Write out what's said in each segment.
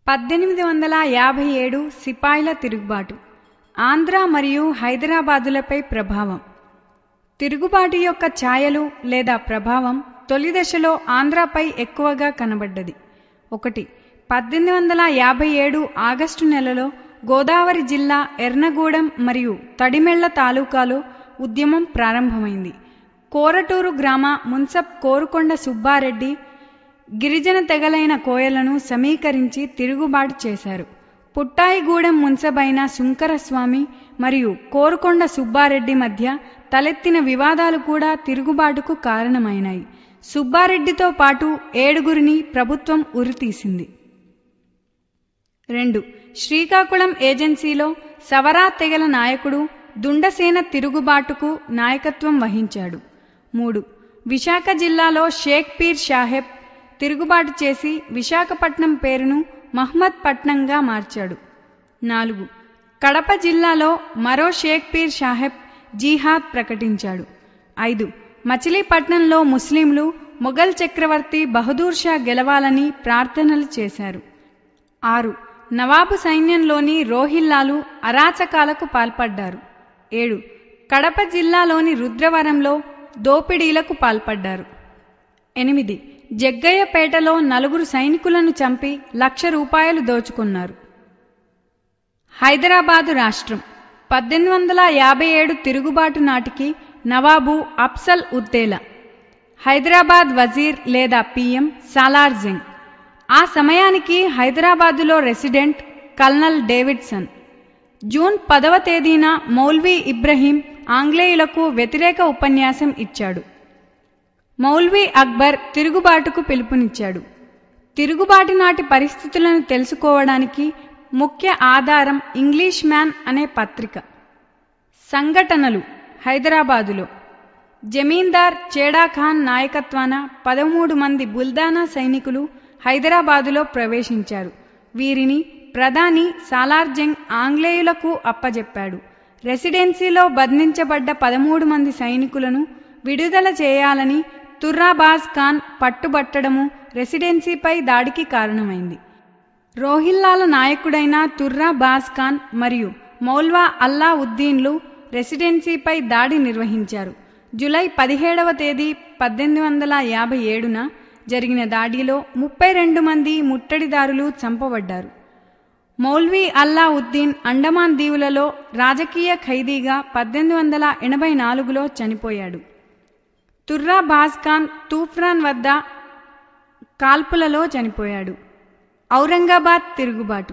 పద్దెనిమిది వందల యాభై ఏడు సిపాయిల తిరుగుబాటు ఆంధ్ర మరియు హైదరాబాదులపై ప్రభావం తిరుగుబాటు యొక్క ఛాయలు లేదా ప్రభావం తొలి దశలో ఆంధ్రాపై ఎక్కువగా కనబడ్డది ఒకటి పద్దెనిమిది వందల యాభై ఏడు ఆగస్టు నెలలో గోదావరి జిల్లా ఎర్నగూడెం మరియు తడిమెళ్ల తాలూకాలో ఉద్యమం ప్రారంభమైంది కోరటూరు గ్రామ మున్సబ్ కోరుకొండ సుబ్బారెడ్డి గిరిజన తెగలైన కోయలను సమీకరించి తిరుగుబాటు చేశారు పుట్టాయిగూడెం మున్సబైన శుంకరస్వామి మరియు కోరుకొండ సుబ్బారెడ్డి మధ్య తలెత్తిన వివాదాలు కూడా తిరుగుబాటుకు కారణమైనాయి సుబ్బారెడ్డితో పాటు ఏడుగురిని ప్రభుత్వం ఉరితీసింది రెండు శ్రీకాకుళం ఏజెన్సీలో సవరా తెగల నాయకుడు దుండసేన తిరుగుబాటుకు నాయకత్వం వహించాడు మూడు విశాఖ జిల్లాలో షేక్ పీర్ సాహెబ్ తిరుగుబాటు చేసి విశాఖపట్నం పేరును మహ్మద్ పట్నంగా మార్చాడు నాలుగు కడప జిల్లాలో మరో షేక్ పీర్ సాహెబ్ జీహాద్ ప్రకటించాడు ఐదు మచిలీపట్నంలో ముస్లింలు మొఘల్ చక్రవర్తి బహదూర్ షా గెలవాలని ప్రార్థనలు చేశారు ఆరు నవాబు సైన్యంలోని రోహిల్లాలు అరాచకాలకు పాల్పడ్డారు ఏడు కడప జిల్లాలోని రుద్రవరంలో దోపిడీలకు పాల్పడ్డారు ఎనిమిది జగ్గయ్యపేటలో నలుగురు సైనికులను చంపి లక్ష రూపాయలు దోచుకున్నారు హైదరాబాదు రాష్ట్రం పద్దెనిమిది వందల యాభై ఏడు తిరుగుబాటు నాటికి నవాబు అఫ్సల్ ఉద్దేలా హైదరాబాద్ వజీర్ లేదా పిఎం సాలార్ జంగ్ ఆ సమయానికి హైదరాబాదులో రెసిడెంట్ కల్నల్ డేవిడ్సన్ జూన్ పదవ తేదీన మౌల్వీ ఇబ్రహీం ఆంగ్లేయులకు వ్యతిరేక ఉపన్యాసం ఇచ్చాడు మౌల్వీ అక్బర్ తిరుగుబాటుకు పిలుపునిచ్చాడు తిరుగుబాటు నాటి పరిస్థితులను తెలుసుకోవడానికి ముఖ్య ఆధారం ఇంగ్లీష్ మ్యాన్ అనే పత్రిక సంఘటనలు హైదరాబాదులో జమీందార్ చేడాఖాన్ నాయకత్వాన పదమూడు మంది బుల్దానా సైనికులు హైదరాబాదులో ప్రవేశించారు వీరిని ప్రధాని సాలార్జంగ్ ఆంగ్లేయులకు అప్పజెప్పాడు రెసిడెన్సీలో బంధించబడ్డ పదమూడు మంది సైనికులను విడుదల చేయాలని తుర్రాబాజ్ ఖాన్ పట్టుబట్టడము రెసిడెన్సీపై దాడికి కారణమైంది రోహిల్లాల నాయకుడైన తుర్రా బాజ్ ఖాన్ మరియు మౌల్వా అల్లా ఉద్దీన్లు రెసిడెన్సీపై దాడి నిర్వహించారు జులై పదిహేడవ తేదీ పద్దెనిమిది వందల యాభై ఏడున జరిగిన దాడిలో ముప్పై రెండు మంది ముట్టడిదారులు చంపబడ్డారు మౌల్వీ అల్లా ఉద్దీన్ అండమాన్ దీవులలో రాజకీయ ఖైదీగా పద్దెనిమిది వందల ఎనభై నాలుగులో చనిపోయాడు తుర్రా బాజ్ ఖాన్ తూఫ్రాన్ వద్ద కాల్పులలో చనిపోయాడు ఔరంగాబాద్ తిరుగుబాటు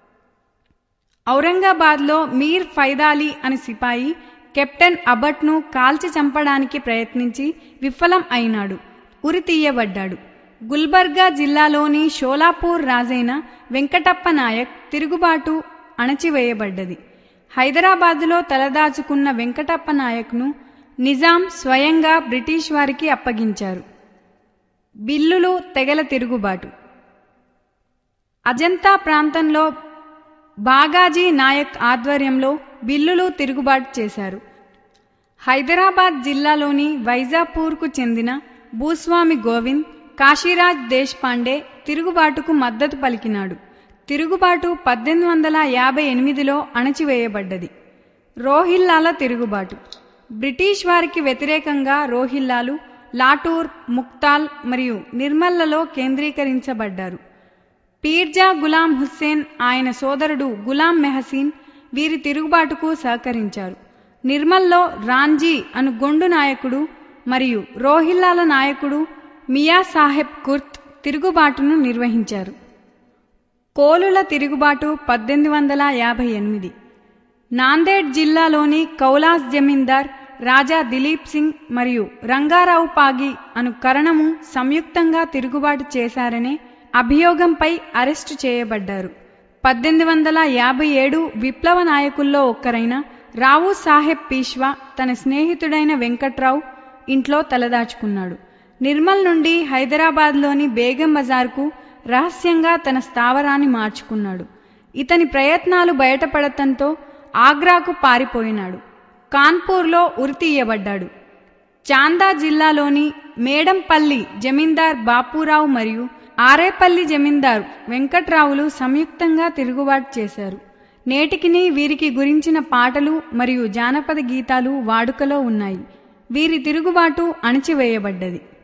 ఔరంగాబాద్లో మీర్ ఫైదాలి అని సిపాయి కెప్టెన్ అబట్ను కాల్చి చంపడానికి ప్రయత్నించి విఫలం అయినాడు ఉరి తీయబడ్డాడు గుల్బర్గా జిల్లాలోని షోలాపూర్ రాజైన వెంకటప్ప నాయక్ తిరుగుబాటు అణచివేయబడ్డది హైదరాబాదులో తలదాచుకున్న వెంకటప్ప నాయక్ను నిజాం స్వయంగా బ్రిటిష్ వారికి అప్పగించారు బిల్లులు తెగల తిరుగుబాటు అజంతా ప్రాంతంలో బాగాజీ నాయక్ ఆధ్వర్యంలో బిల్లులు తిరుగుబాటు చేశారు హైదరాబాద్ జిల్లాలోని వైజాపూర్కు చెందిన భూస్వామి గోవింద్ కాశీరాజ్ దేశ్పాండే తిరుగుబాటుకు మద్దతు పలికినాడు తిరుగుబాటు పద్దెనిమిది వందల యాభై ఎనిమిదిలో అణచివేయబడ్డది రోహిల్లాల తిరుగుబాటు బ్రిటిష్ వారికి వ్యతిరేకంగా రోహిల్లాలు లాటూర్ ముక్తాల్ మరియు నిర్మల్లలో కేంద్రీకరించబడ్డారు పీర్జా గులాం హుస్సేన్ ఆయన సోదరుడు గులాం మెహసీన్ వీరి తిరుగుబాటుకు సహకరించారు నిర్మల్లో రాంజీ అను గొండు నాయకుడు మరియు రోహిల్లాల నాయకుడు మియా సాహెబ్ కుర్త్ తిరుగుబాటును నిర్వహించారు కోలుల తిరుగుబాటు పద్దెనిమిది వందల యాభై ఎనిమిది నాందేడ్ జిల్లాలోని కౌలాస్ జమీందార్ రాజా దిలీప్ సింగ్ మరియు రంగారావు పాగి అను కరణము సంయుక్తంగా తిరుగుబాటు చేశారనే అభియోగంపై అరెస్టు చేయబడ్డారు పద్దెనిమిది వందల యాభై ఏడు విప్లవ నాయకుల్లో ఒక్కరైన రావు సాహెబ్ పీష్వా తన స్నేహితుడైన వెంకట్రావు ఇంట్లో తలదాచుకున్నాడు నిర్మల్ నుండి హైదరాబాద్లోని బేగం బజార్కు రహస్యంగా తన స్థావరాన్ని మార్చుకున్నాడు ఇతని ప్రయత్నాలు బయటపడటంతో ఆగ్రాకు పారిపోయినాడు కాన్పూర్లో ఉరితీయబడ్డాడు చాందా జిల్లాలోని మేడంపల్లి జమీందార్ బాపూరావు మరియు ఆరేపల్లి జమీందారు వెంకట్రావులు సంయుక్తంగా తిరుగుబాటు చేశారు నేటికిని వీరికి గురించిన పాటలు మరియు జానపద గీతాలు వాడుకలో ఉన్నాయి వీరి తిరుగుబాటు అణచివేయబడ్డది